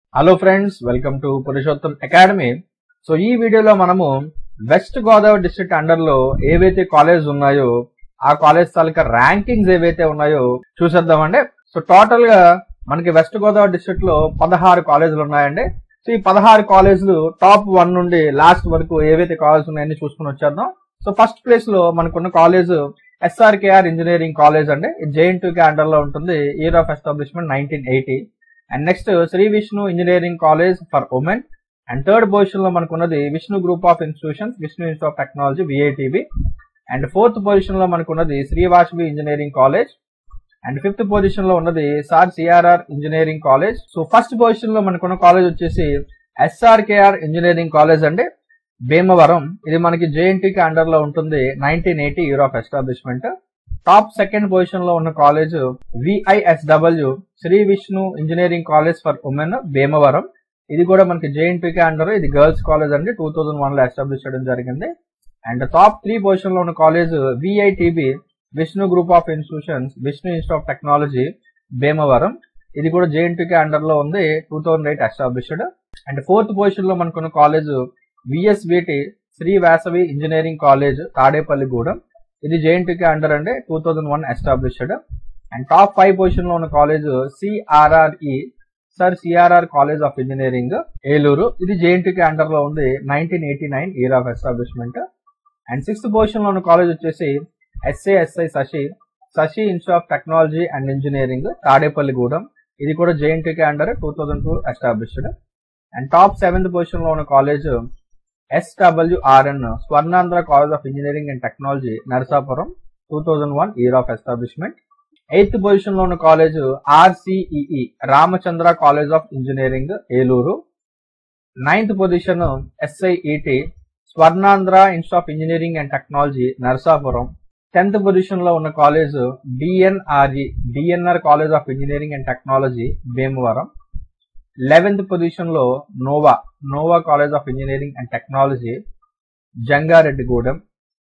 hello friends welcome to Purushottam academy so ఈ వీడియోలో మనము వెస్ట్ గోదావరి డిస్ట్రిక్ట్ అండర్ లో ఏవైతే కాలేజ్ ఉన్నాయో ఆ కాలేజ్ తాలూకా ర్యాంకింగ్స్ ఏవైతే ఉన్నాయో చూసేద్దామండి సో టోటల్ గా మనకి వెస్ట్ గోదావరి డిస్ట్రిక్ట్ లో పదహారు కాలేజీలు ఉన్నాయండి సో ఈ పదహారు కాలేజీలు టాప్ వన్ నుండి లాస్ట్ వరకు ఏవైతే కాలేజ్ ఉన్నాయని చూసుకుని వచ్చేద్దాం సో ఫస్ట్ ప్లేస్ లో మనకున్న కాలేజ్ ఎస్ఆర్కేఆర్ ఇంజనీరింగ్ కాలేజ్ అండి జేఎన్ టూ కే అండర్ లో ఉంటుంది year of establishment nineteen eighty and next Shri Vishnu engineering college for women and third position లో మనకున్నది Vishnu group of institutions Vishnu institute of technology VITB and fourth position లో మనకున్నది Srivasavi engineering college and fifth position లో ఉన్నది sir CRR engineering college so first position లో మనకున్న college వచ్చేసి SRKR engineering college అండి భీమవరం ఇది మనకి జేఎన్టీకి అండర్ లో ఉంటుంది nineteen eighty year of establishment top second position లో ఉన్న college VISW Shri Vishnu engineering college for women Bhimavaram ఇది కూడా మనకి జేఎన్టీకి అండర్ ఇది గర్ల్స్ కాలేజ్ అండి టూ థౌజండ్ వన్ లో ఎస్టాబ్లిష్ చేయడం జరిగింది అండ్ టాప్ త్రీ పొజిషన్ లో ఉన్న college VITB Vishnu group of institutions Vishnu institute of technology Bhimavaram ఇది కూడా జేఎన్టీకి అండర్ లో ఉంది two thousand eight established and fourth position లో మనకున్న కాలేజ్ విఎస్విటి శ్రీ వేసవి ఇంజనీరింగ్ కాలేజ్ తాడేపల్లిగూడెం ఇది జేఎన్టీకి అండర్ అండి two thousand one established and top five position లో ఉన్న college CRRE sir CRR college of engineering Eluru ఇది జేఎన్టీకి అండర్ లో ఉంది nineteen eighty nine year of establishment and sixth position లో ఉన్న కాలేజ్ వచ్చేసి SASI Sasi Sasi institute of technology and engineering Tadepalligudem ఇది కూడా జేఎన్టీకి under two thousand two established and top seventh position లో ఉన్న college SWRN Swarnandhra college of engineering and technology Narasapuram two thousand one year of establishment eighth position లో ఉన్న college RCEE Ramachandra college of engineering Eluru ninth position SIET Swarnandhra institute of engineering and technology Narasapuram tenth position లో ఉన్న college DNRE DNR college of engineering and technology Bhimavaram eleventh position లో Nova Nova college of engineering and technology Jangareddygudem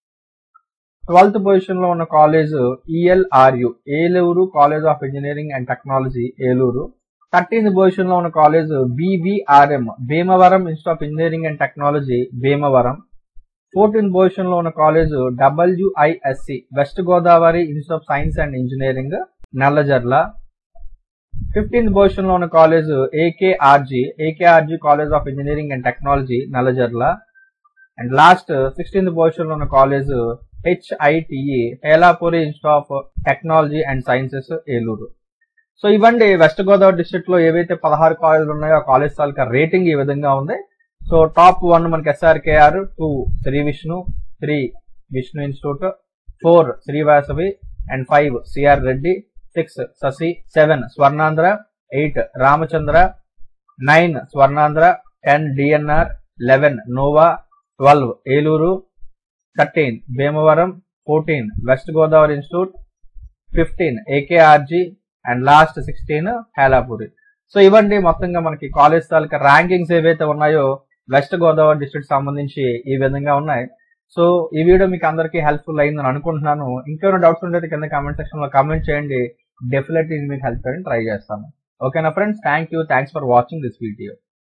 twelfth position లో ఉన్న college ELRU Eluru college of engineering and technology Eluru thirteenth position లో ఉన్న college BVRM Bhimavaram institute of engineering and technology Bhimavaram fourteenth position లో ఉన్న college WISC west Godavari institute of science and engineering Nallajerla fifteenth position లో ఉన్న college AKRG AKRG college of engineering and technology Nallajerla and last sixteenth position లో ఉన్న college HITE Helapuri institute of technology and sciences Eluru so ఇవ్వండి west Godavari district లో ఏవైతే పదహారు కాలేజీలు ఉన్నాయో ఆ కాలేజ్ తాలూకా రేటింగ్ ఈ విధంగా ఉంది సో టాప్ వన్ మనకి SRKR two Sri Vishnu three Vishnu institute four Srivasavi and five CR Reddy six Sasi seven Swarnandhra eight Ramachandra nine Swarnandhra ten DNR eleven Nova twelve Eluru thirteen Bhimavaram fourteen west Godavari institute fifteen AKRG and last sixteen Helapuri so ఇవ్వండి మొత్తంగా మనకి college తాలూకా rankings ఏవైతే ఉన్నాయో west Godavari district సంబంధించి ఈ విధంగా ఉన్నాయి so ఈ వీడియో మీకు అందరికీ హెల్ప్ఫుల్ అయిందని అనుకుంటున్నాను ఇంకేమైనా డౌట్స్ ఉంటే కింద కామెంట్ సెక్షన్ లో కామెంట్ చేయండి డెఫినెట్లీ మీకు హెల్ప్ చేయడానికి ట్రై చేస్తాను ఓకేనా friends thank you thanks for watching this video